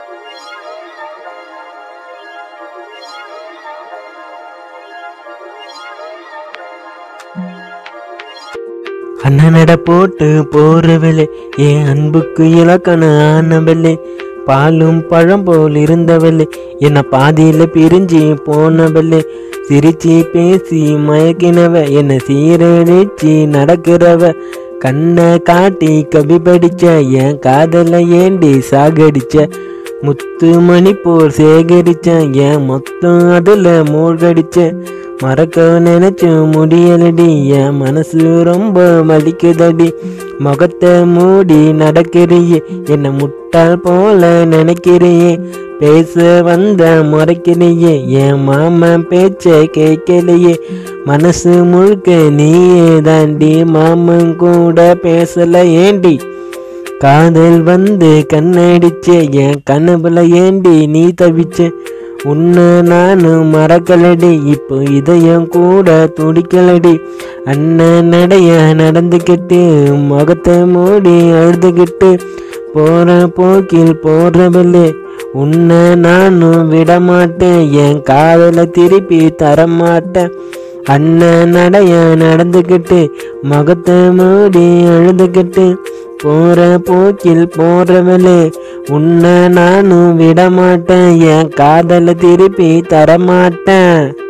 அண்ணனட போட்டு போறவளே என் அன்புக்கு இலக்கணம் ஆனவளே பாலும் பழம் போல் இருந்தவளே என்ன பாதியில பிரிஞ்சு போனவளே சிரிச்சு பேசி மயக்கினவ என்ன சீரழிச்சு நடக்கிறவ கண்ணை காட்டி கவி படிச்ச என் காதல ஏண்டி சாகடிச்ச முத்து மணி போல் சேகரிச்ச என் மொத்தம் அதுல மூழ்கடிச்ச மறக்க நினைச்சு முடியலடி என் மனசு ரொம்ப வலிக்குதடி முகத்தை மூடி நடக்கிறியே என்ன முட்டாள் போல நினைக்கிறியே பேச வந்த முறைக்கிறியே என் மாமன் பேச்ச கேட்கலையே மனசு முழுக்க நீயே தாண்டி மாமன் கூட பேசல ஏண்டி காதல் வந்து கண்ணடிச்சே என் கனவுல ஏண்டி நீ தவிச்ச உன்னை நானும் மறக்கலடி இப்போ இதயம் கூட துடிக்கலடி அண்ணன் நடைய நடந்துக்கிட்டு முகத்தை மூடி அழுதுகிட்டு போற போக்கில் போறவில்லை உன்னை நானும் விடமாட்டேன் என் காதலை திருப்பி தரமாட்டேன் அண்ணன் நடைய நடந்துக்கிட்டு முகத்தை மூடி அழுதுகிட்டு போற போக்கில் போறவளே உன்னை நானும் விடமாட்டேன் என் காதலை திருப்பி தரமாட்டேன்